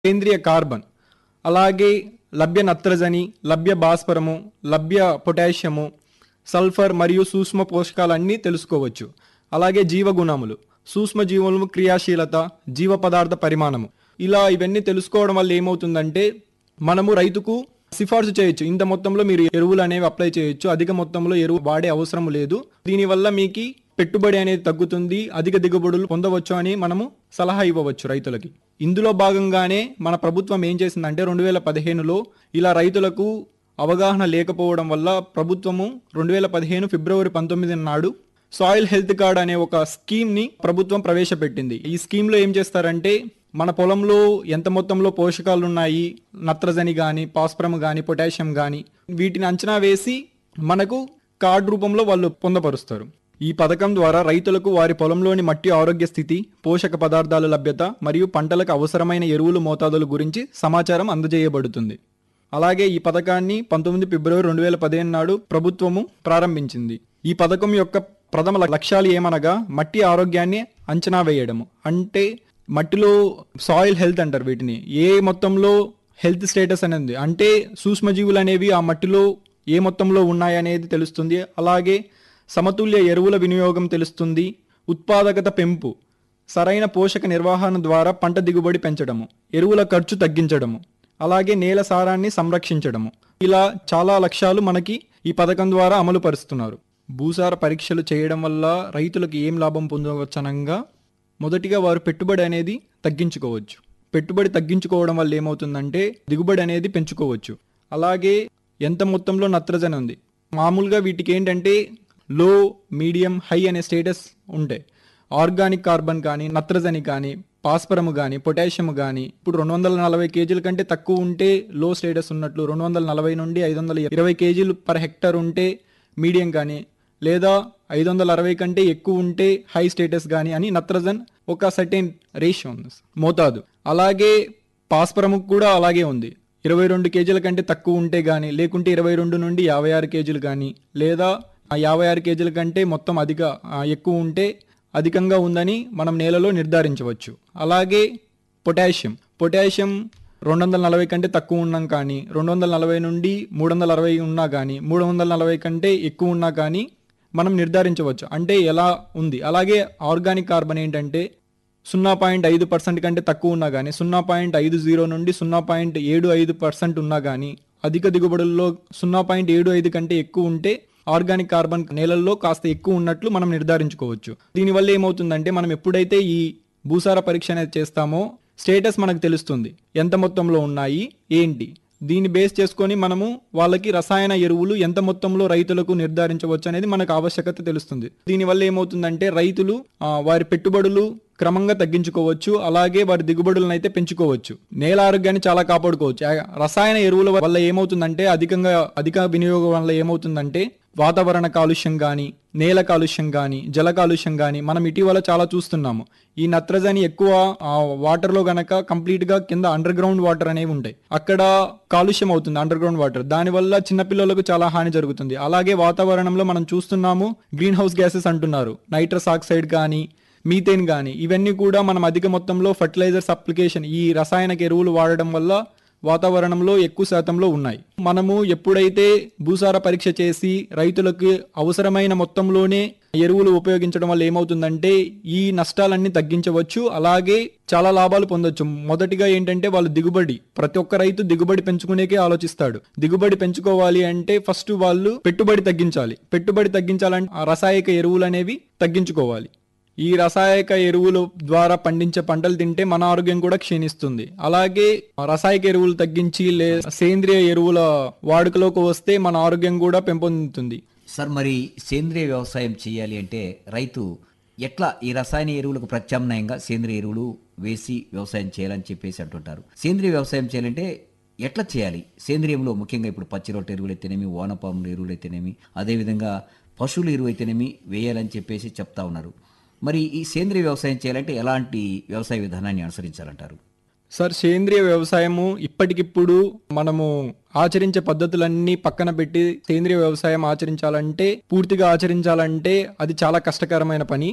సేంద్రియ కార్బన్ అలాగే లభ్య నత్రజని లభ్య భాస్వరము లభ్య పొటాషియము సల్ఫర్ మరియు సూక్ష్మ పోషకాలన్నీ తెలుసుకోవచ్చు అలాగే జీవగుణములు సూక్ష్మ జీవములు క్రియాశీలత జీవ పదార్థ పరిమాణము ఇలా ఇవన్నీ తెలుసుకోవడం వల్ల ఏమవుతుందంటే మనము రైతుకు సిఫార్సు చేయొచ్చు ఇంత మొత్తంలో మీరు ఎరువులు అనేవి అప్లై చేయొచ్చు అధిక మొత్తంలో ఎరువు వాడే అవసరం లేదు దీనివల్ల మీకు పెట్టుబడి అనేది తగ్గుతుంది అధిక దిగుబడులు పొందవచ్చు అని మనము సలహా ఇవ్వవచ్చు రైతులకి ఇందులో భాగంగానే మన ప్రభుత్వం ఏం చేసిందంటే రెండు వేల పదిహేనులో ఇలా రైతులకు అవగాహన లేకపోవడం వల్ల ప్రభుత్వము రెండు వేల పదిహేను ఫిబ్రవరి పంతొమ్మిది నాడు సాయిల్ హెల్త్ కార్డ్ అనే ఒక స్కీమ్ ని ప్రభుత్వం ప్రవేశపెట్టింది ఈ స్కీమ్ లో ఏం చేస్తారంటే మన పొలంలో ఎంత మొత్తంలో పోషకాలు ఉన్నాయి నత్రజని కానీ పాస్పరమ్ కానీ పొటాషియం కానీ వీటిని అంచనా వేసి మనకు కార్డు రూపంలో వాళ్ళు పొందపరుస్తారు ఈ పథకం ద్వారా రైతులకు వారి పొలంలోని మట్టి ఆరోగ్య స్థితి పోషక పదార్థాల లభ్యత మరియు పంటలకు అవసరమైన ఎరువులు మోతాదుల గురించి సమాచారం అందజేయబడుతుంది అలాగే ఈ పథకాన్ని పంతొమ్మిది ఫిబ్రవరి రెండు వేల పదిహేను నాడు ప్రభుత్వము ప్రారంభించింది ఈ పథకం యొక్క ప్రథమ ల- లక్ష్యాలు ఏమనగా మట్టి ఆరోగ్యాన్ని అంచనా వేయడము అంటే మట్టిలో సాయిల్ హెల్త్ అంటారు వీటిని ఏ మొత్తంలో హెల్త్ స్టేటస్ అనేది ఉంది. అంటే సూక్ష్మజీవులు అనేవి ఆ మట్టిలో ఏ మొత్తంలో ఉన్నాయనేది తెలుస్తుంది అలాగే సమతుల్య ఎరువుల వినియోగం తెలుస్తుంది ఉత్పాదకత పెంపు సరైన పోషక నిర్వహణ ద్వారా పంట దిగుబడి పెంచడము ఎరువుల ఖర్చు తగ్గించడము అలాగే నేల సారాన్ని సంరక్షించడము ఇలా చాలా లక్ష్యాలు మనకి ఈ పథకం ద్వారా అమలు పరుస్తున్నారు భూసార పరీక్షలు చేయడం వల్ల రైతులకు ఏం లాభం పొందవచ్చనంగా మొదటిగా వారు పెట్టుబడి అనేది తగ్గించుకోవచ్చు పెట్టుబడి తగ్గించుకోవడం వల్ల ఏమవుతుందంటే దిగుబడి అనేది పెంచుకోవచ్చు అలాగే ఎంత మొత్తంలో నత్రజని ఉంది మామూలుగా వీటికి ఏంటంటే లో మీడియం హై అనే స్టేటస్ ఉంటాయి ఆర్గానిక్ కార్బన్ కానీ నత్రజని కానీ పాస్పరము కానీ పొటాషియం కానీ ఇప్పుడు రెండు వందల నలభై కేజీల కంటే తక్కువ ఉంటే లో స్టేటస్ ఉన్నట్లు రెండు వందల నలభై నుండి ఐదు వందల ఇరవై కేజీలు పర్ హెక్టర్ ఉంటే మీడియం కానీ లేదా ఐదు వందల అరవై కంటే ఎక్కువ ఉంటే హై స్టేటస్ కానీ అని నత్రజన్ ఒక సర్టెన్ రేషియో ఉంది మోతాదు అలాగే పాస్పరము కూడా అలాగే ఉంది ఇరవై రెండు కేజీల కంటే తక్కువ ఉంటే కానీ లేకుంటే ఇరవై రెండు నుండి యాభై ఆరు కేజీలు కానీ లేదా ఆ యాభై ఆరు కేజీల కంటే మొత్తం అధిక ఆ, ఎక్కువ ఉంటే అధికంగా ఉందని మనం నేలలో నిర్ధారించవచ్చు అలాగే పొటాషియం పొటాషియం రెండు వందల నలభై కంటే తక్కువ ఉన్నాం కానీ రెండు వందల నలభై నుండి మూడు వందల అరవై ఉన్నా కానీ మూడు వందల నలభై కంటే ఎక్కువ ఉన్నా కానీ మనం నిర్ధారించవచ్చు అంటే ఎలా ఉంది అలాగే ఆర్గానిక్ కార్బన్ ఏంటంటే సున్నా పాయింట్ ఐదు పర్సెంట్ కంటే తక్కువ ఉన్నా కానీ సున్నా పాయింట్ ఐదు జీరో నుండి సున్నా పాయింట్ ఏడు ఐదు పర్సెంట్ ఉన్నా కానీ అధిక దిగుబడుల్లో సున్నా పాయింట్ ఏడు ఐదు కంటే ఎక్కువ ఉంటే ఆర్గానిక్ కార్బన్ నేలల్లో కాస్త ఎక్కువ ఉన్నట్లు మనం నిర్ధారించుకోవచ్చు దీనివల్ల ఏమవుతుందంటే మనం ఎప్పుడైతే ఈ భూసార పరీక్ష అనేది చేస్తామో స్టేటస్ మనకు తెలుస్తుంది ఎంత మొత్తంలో ఉన్నాయి ఏంటి దీన్ని బేస్ చేసుకొని మనము వాళ్ళకి రసాయన ఎరువులు ఎంత మొత్తంలో రైతులకు నిర్ధారించవచ్చు అనేది మనకు ఆవశ్యకత తెలుస్తుంది దీనివల్ల ఏమవుతుందంటే రైతులు ఆ, వారి పెట్టుబడులు క్రమంగా తగ్గించుకోవచ్చు అలాగే వారి దిగుబడులను అయితే పెంచుకోవచ్చు నేల ఆరోగ్యాన్ని చాలా కాపాడుకోవచ్చు ఆ, రసాయన ఎరువుల వల్ల ఏమవుతుందంటే అధికంగా అధిక వినియోగం వల్ల ఏమవుతుందంటే వాతావరణ కాలుష్యం కానీ నేల కాలుష్యం కానీ జల కాలుష్యం కానీ మనం ఇటీవల చాలా చూస్తున్నాము ఈ నత్రజని ఎక్కువ ఆ, వాటర్లో గనక కంప్లీట్ గా కింద అండర్ గ్రౌండ్ వాటర్ అనేవి ఉంటాయి అక్కడ కాలుష్యం అవుతుంది అండర్ గ్రౌండ్ వాటర్ దానివల్ల చిన్నపిల్లలకు చాలా హాని జరుగుతుంది అలాగే వాతావరణంలో మనం చూస్తున్నాము గ్రీన్ హౌస్ గ్యాసెస్ అంటున్నారు నైట్రస్ ఆక్సైడ్ కానీ మీథేన్ కానీ ఇవన్నీ కూడా మనం అధిక మొత్తంలో ఫర్టిలైజర్స్ అప్లికేషన్ ఈ రసాయనిక ఎరువులు వాడడం వల్ల వాతావరణంలో ఎక్కువ శాతంలో ఉన్నాయి మనము ఎప్పుడైతే భూసార పరీక్ష చేసి రైతులకు అవసరమైన మొత్తంలోనే ఎరువులు ఉపయోగించడం వల్ల ఏమవుతుందంటే ఈ నష్టాలన్నీ తగ్గించవచ్చు అలాగే చాలా లాభాలు పొందొచ్చు మొదటిగా ఏంటంటే వాళ్ళు దిగుబడి ప్రతి ఒక్క రైతు దిగుబడి పెంచుకునేకే ఆలోచిస్తాడు దిగుబడి పెంచుకోవాలి అంటే ఫస్ట్ వాళ్ళు పెట్టుబడి తగ్గించాలి పెట్టుబడి తగ్గించాలంటే ఆ రసాయక ఎరువులు అనేవి తగ్గించుకోవాలి ఈ రసాయక ఎరువుల ద్వారా పండించే పంటలు తింటే మన ఆరోగ్యం కూడా క్షీణిస్తుంది అలాగే రసాయక ఎరువులు తగ్గించి లే సేంద్రియ ఎరువుల వాడుకలోకి వస్తే మన ఆరోగ్యం కూడా పెంపొందుతుంది సార్ మరి సేంద్రియ వ్యవసాయం చేయాలి అంటే రైతు ఎట్లా ఈ రసాయన ఎరువులకు ప్రత్యామ్నాయంగా సేంద్రియ ఎరువులు వేసి వ్యవసాయం చేయాలని చెప్పేసి అంటుంటారు సేంద్రియ వ్యవసాయం చేయాలంటే ఎట్లా చేయాలి సేంద్రియంలో ముఖ్యంగా ఇప్పుడు పచ్చి రొట్టె ఎరువులు అయితేనేమి వానపాముల ఎరువులు అయితేనేమి అదేవిధంగా పశువుల ఎరువు అయితేనేమి వేయాలని చెప్పేసి చెప్తా ఉన్నారు మరి ఈ సేంద్రియ వ్యవసాయం చేయాలంటే ఎలాంటి వ్యవసాయ విధానాన్ని అనుసరించాలంటారు సార్ సేంద్రియ వ్యవసాయము ఇప్పటికిప్పుడు మనము ఆచరించే పద్ధతులన్నీ పక్కన పెట్టి సేంద్రియ వ్యవసాయం ఆచరించాలంటే పూర్తిగా ఆచరించాలంటే అది చాలా కష్టకరమైన పని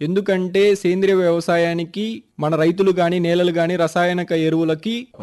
ఎందుకంటే సేంద్రియ వ్యవసాయానికి మన రైతులు కానీ నేలలు కానీ రసాయనిక ఎరువులకి